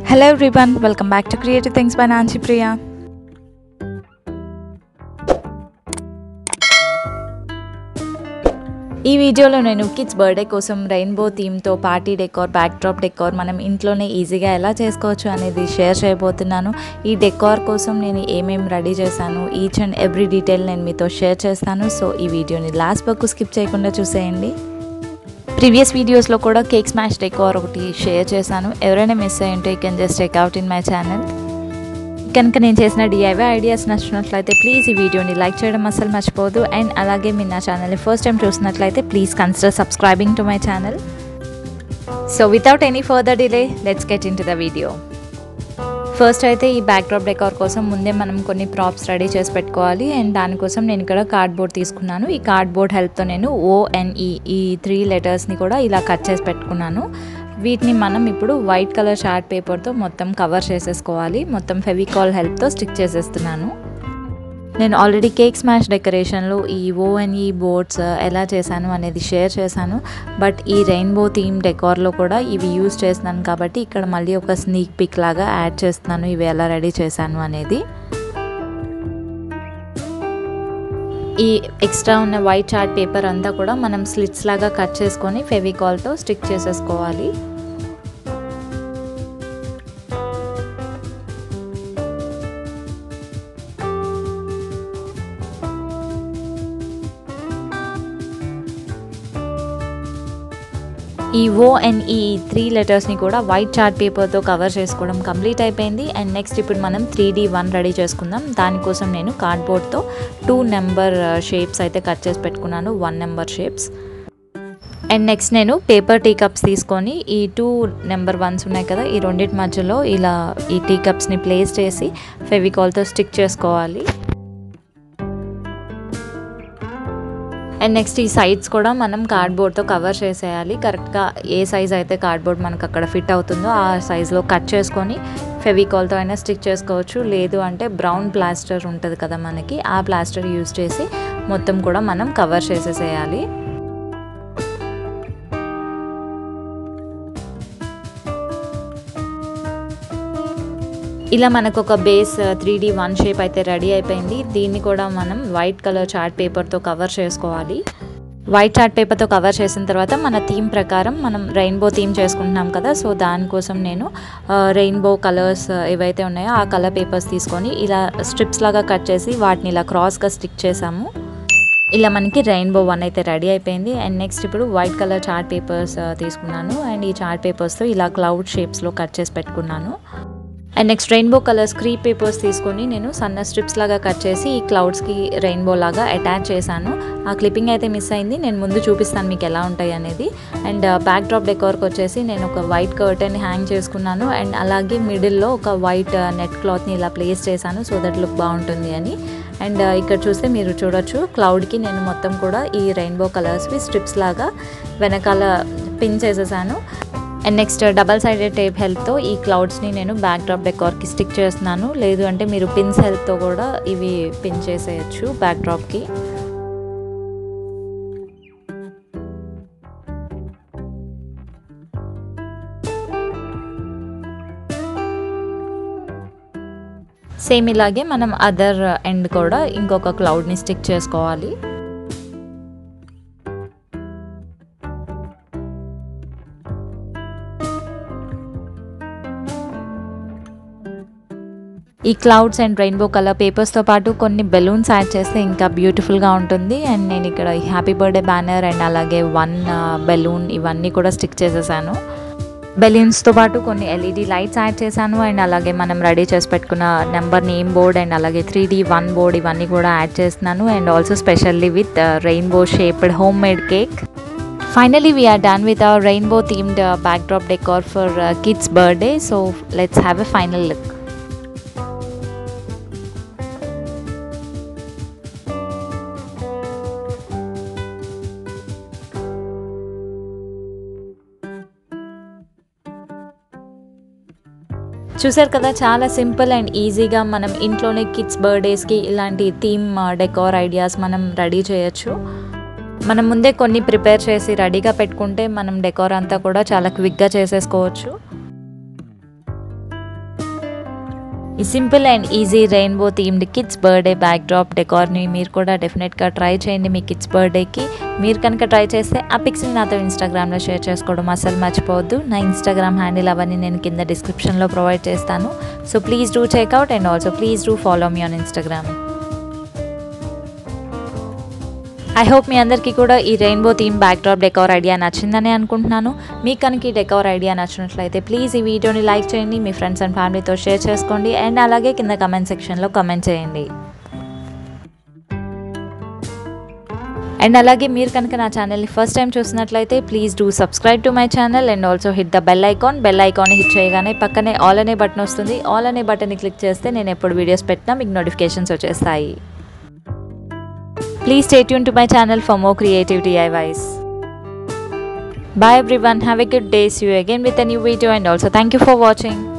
Hello everyone, welcome back to Creative Things by Nancy Priya. ఈ వీడియోలో నేను kids birthday కోసం రెయిన్బో థీమ్తో party decor backdrop decor మనం ఇంట్లోనే ఈజీగా ఎలా చేసుకోవచ్చు అనేది షేర్ చేయబోతున్నాను ఈ డెకార్ కోసం నేను ఏమేమి రెడీ చేశాను ఈచ్ అండ్ ఎవ్రీ డీటెయిల్ నేను మీతో షేర్ చేస్తాను సో ఈ వీడియోని లాస్ట్ వరకు స్కిప్ చేయకుండా చూసేయండి ప్రీవియస్ వీడియోస్లో కూడా కేక్ స్మాష్ డెకార్ ఒకటి షేర్ చేశాను ఎవరైనా మిస్ అయ్యి ఉంటే you can just check out in my channel కనుక నేను చేసిన డిఐవై ఐడియాస్ నచ్చినట్లయితే ప్లీజ్ ఈ వీడియోని లైక్ చేయడం అసలు మర్చిపోదు అండ్ అలాగే మీరు నా ఛానల్ని ఫస్ట్ టైం చూసినట్లయితే please consider subscribing to my channel so without any further delay let's get into the video first అయితే ఈ బ్యాక్ డ్రాప్ డెకార్ కోసం ముందే మనం కొన్ని ప్రాప్స్ రెడీ చేసి పెట్టుకోవాలి అండ్ దానికోసం నేను ఇక్కడ కార్డ్బోర్డ్ తీసుకున్నాను ఈ కార్డ్బోర్డ్ హెల్ప్తో నేను ఓఎన్ఈ ఈ త్రీ లెటర్స్ని కూడా ఇలా కట్ చేసి పెట్టుకున్నాను వీటిని మనం ఇప్పుడు వైట్ కలర్ చార్ట్ పేపర్తో మొత్తం కవర్ చేసేసుకోవాలి మొత్తం ఫెవికాల్ హెల్ప్తో స్టిక్ చేసేస్తున్నాను నేను ఆల్రెడీ కేక్ స్మాష్ డెకరేషన్లో ఈ ఓఎన్ఈ బోర్డ్స్ ఎలా చేశాను అనేది షేర్ చేశాను బట్ ఈ రెయిన్బో థీమ్ డెకార్లో కూడా ఇవి యూజ్ చేస్తున్నాను కాబట్టి ఇక్కడ మళ్ళీ ఒక స్నీక్ పిక్ లాగా యాడ్ చేస్తున్నాను ఇవి ఎలా రెడీ చేశాను అనేది ఈ ఎక్స్ట్రా ఉన్న వైట్ చార్ట్ పేపర్ అంతా కూడా మనం స్లిట్స్ లాగా కట్ చేసుకొని ఫెవికాల్తో స్టిక్ చేసేసుకోవాలి ఈ ఓఎన్ఈ త్రీ లెటర్స్ని కూడా వైట్ చార్ట్ పేపర్తో కవర్ చేసుకోవడం కంప్లీట్ అయిపోయింది అండ్ నెక్స్ట్ ఇప్పుడు మనం త్రీ డీ వన్ రెడీ చేసుకుందాం దానికోసం నేను కార్డ్బోర్డ్తో టూ నెంబర్ షేప్స్ అయితే కట్ చేసి పెట్టుకున్నాను one number shapes and next నేను పేపర్ టీ కప్స్ తీసుకొని ఈ టూ నెంబర్ వన్స్ ఉన్నాయి కదా ఈ రెండింటి మధ్యలో ఇలా ఈ టీ కప్స్ని ప్లేస్ చేసి ఫెవికాల్తో స్టిక్ చేసుకోవాలి అండ్ నెక్స్ట్ ఈ సైడ్స్ కూడా మనం కార్డ్బోర్డ్తో కవర్ చేసేయాలి కరెక్ట్గా ఏ సైజ్ అయితే కార్డ్బోర్డ్ మనకు అక్కడ ఫిట్ అవుతుందో ఆ సైజులో కట్ చేసుకొని ఫెవికాల్తో అయినా స్టిక్ చేసుకోవచ్చు లేదు అంటే బ్రౌన్ ప్లాస్టర్ ఉంటుంది కదా మనకి ఆ ప్లాస్టర్ యూజ్ చేసి మొత్తం కూడా మనం కవర్ చేసేసేయాలి ఇలా మనకు ఒక base three D one shape అయితే రెడీ అయిపోయింది దీన్ని కూడా మనం వైట్ కలర్ చార్ట్ పేపర్తో కవర్ చేసుకోవాలి వైట్ చార్ట్ పేపర్తో కవర్ చేసిన తర్వాత మన థీమ్ ప్రకారం మనం రెయిన్బో థీమ్ చేసుకుంటున్నాం కదా సో దానికోసం నేను రెయిన్బో కలర్స్ ఏవైతే ఉన్నాయో ఆ కలర్ పేపర్స్ తీసుకొని ఇలా స్ట్రిప్స్ లాగా కట్ చేసి వాటిని ఇలా క్రాస్గా స్టిక్ చేసాము ఇలా మనకి రెయిన్బో వన్ అయితే రెడీ అయిపోయింది అండ్ నెక్స్ట్ ఇప్పుడు వైట్ కలర్ చార్ట్ పేపర్స్ తీసుకున్నాను అండ్ ఈ చార్ట్ పేపర్స్తో ఇలా క్లౌడ్ షేప్స్లో కట్ చేసి పెట్టుకున్నాను అండ్ నెక్స్ట్ రెయిన్బో కలర్ స్క్రీ పేపర్స్ తీసుకొని నేను సన్న స్ట్రిప్స్ లాగా కట్ చేసి ఈ క్లౌడ్స్కి రెయిన్బో లాగా అటాచ్ చేశాను ఆ క్లిప్పింగ్ అయితే మిస్ అయింది నేను ముందు చూపిస్తాను మీకు ఎలా ఉంటాయి అనేది అండ్ బ్యాక్ డ్రాప్ డెకోర్కి వచ్చేసి నేను ఒక వైట్ కర్టెన్ హ్యాంగ్ చేసుకున్నాను అండ్ అలాగే మిడిల్లో ఒక వైట్ నెట్ క్లాత్ని ఇలా ప్లేస్ చేశాను సో దట్ లుక్ బాగుంటుంది అని అండ్ ఇక్కడ చూస్తే మీరు చూడొచ్చు క్లౌడ్కి నేను మొత్తం కూడా ఈ రెయిన్బో కలర్స్వి స్ట్రిప్స్ లాగా వెనకాల పిన్ చేసేసాను and next double sided tape హెల్ప్తో ఈ క్లౌడ్స్ని నేను బ్యాక్ డ్రాప్ డెకార్కి స్టిక్ చేస్తున్నాను లేదు అంటే మీరు పిన్స్ హెల్ప్తో కూడా ఇవి పిన్ చేసేయచ్చు బ్యాక్ డ్రాప్కి సేమ్ ఇలాగే మనం అదర్ ఎండ్ కూడా ఇంకొక క్లౌడ్ని స్టిక్ చేసుకోవాలి ఈ క్లౌడ్స్ అండ్ రెయిన్బో కలర్ పేపర్స్తో పాటు కొన్ని బెలూన్స్ యాడ్ చేస్తే ఇంకా బ్యూటిఫుల్గా ఉంటుంది అండ్ నేను ఇక్కడ హ్యాపీ బర్త్డే బ్యానర్ అండ్ అలాగే వన్ బెలూన్ ఇవన్నీ కూడా స్టిక్ చేసేసాను బెలూన్స్తో పాటు కొన్ని ఎల్ఈడి లైట్స్ యాడ్ చేశాను అండ్ అలాగే మనం రెడీ చేసి పెట్టుకున్న నెంబర్ నేమ్ బోర్డ్ అండ్ అలాగే త్రీ డీ వన్ బోర్డ్ ఇవన్నీ కూడా యాడ్ చేస్తున్నాను and also specially with rainbow shaped homemade cake finally we are done with our rainbow themed backdrop decor for kids birthday so let's have a final look చూసారు కదా చాలా simple and ఈజీగా మనం ఇంట్లోనే kids బర్త్డేస్కి ఇలాంటి theme decor ideas మనం ready చేయొచ్చు మనం ముందే కొన్ని ప్రిపేర్ చేసి రెడీగా పెట్టుకుంటే మనం డెకార్ అంతా కూడా చాలా క్విక్గా చేసేసుకోవచ్చు ఈ simple and easy rainbow themed kids birthday backdrop డెకార్ని మీరు కూడా డెఫినెట్గా ట్రై చేయండి మీ కిడ్స్ బర్త్డేకి మీరు కనుక ట్రై చేస్తే ఆ పిక్స్ని నాతో ఇన్స్టాగ్రామ్లో షేర్ చేసుకోవడం అసలు మర్చిపోవద్దు నా ఇన్స్టాగ్రామ్ హ్యాండిల్ అవన్నీ నేను కింద డిస్క్రిప్షన్లో ప్రొవైడ్ చేస్తాను so please do check out and also please do follow me on Instagram I hope మీ అందరికీ కూడా ఈ rainbow theme backdrop decor idea నచ్చిందని అనుకుంటున్నాను మీకు కనుక ఈ డెకవర్ ఐడియా నచ్చినట్లయితే ప్లీజ్ ఈ వీడియోని లైక్ చేయండి మీ ఫ్రెండ్స్ అండ్ ఫ్యామిలీతో షేర్ చేసుకోండి అండ్ అలాగే కింద కమెంట్ సెక్షన్లో కమెంట్ చేయండి అండ్ అలాగే మీరు కనుక నా ఛానల్ని ఫస్ట్ టైం చూసినట్లయితే please do subscribe to my channel and also hit the bell icon bell icon hit చేయగానే పక్కనే ఆల్ అనే బటన్ వస్తుంది ఆల్ అనే బటన్ని క్లిక్ చేస్తే నేను ఎప్పుడు వీడియోస్ పెట్టినా మీకు నోటిఫికేషన్స్ వచ్చేస్తాయి Please stay tuned to my channel for more creative DIYs. Bye everyone, have a good day. See you again with a new video and also thank you for watching.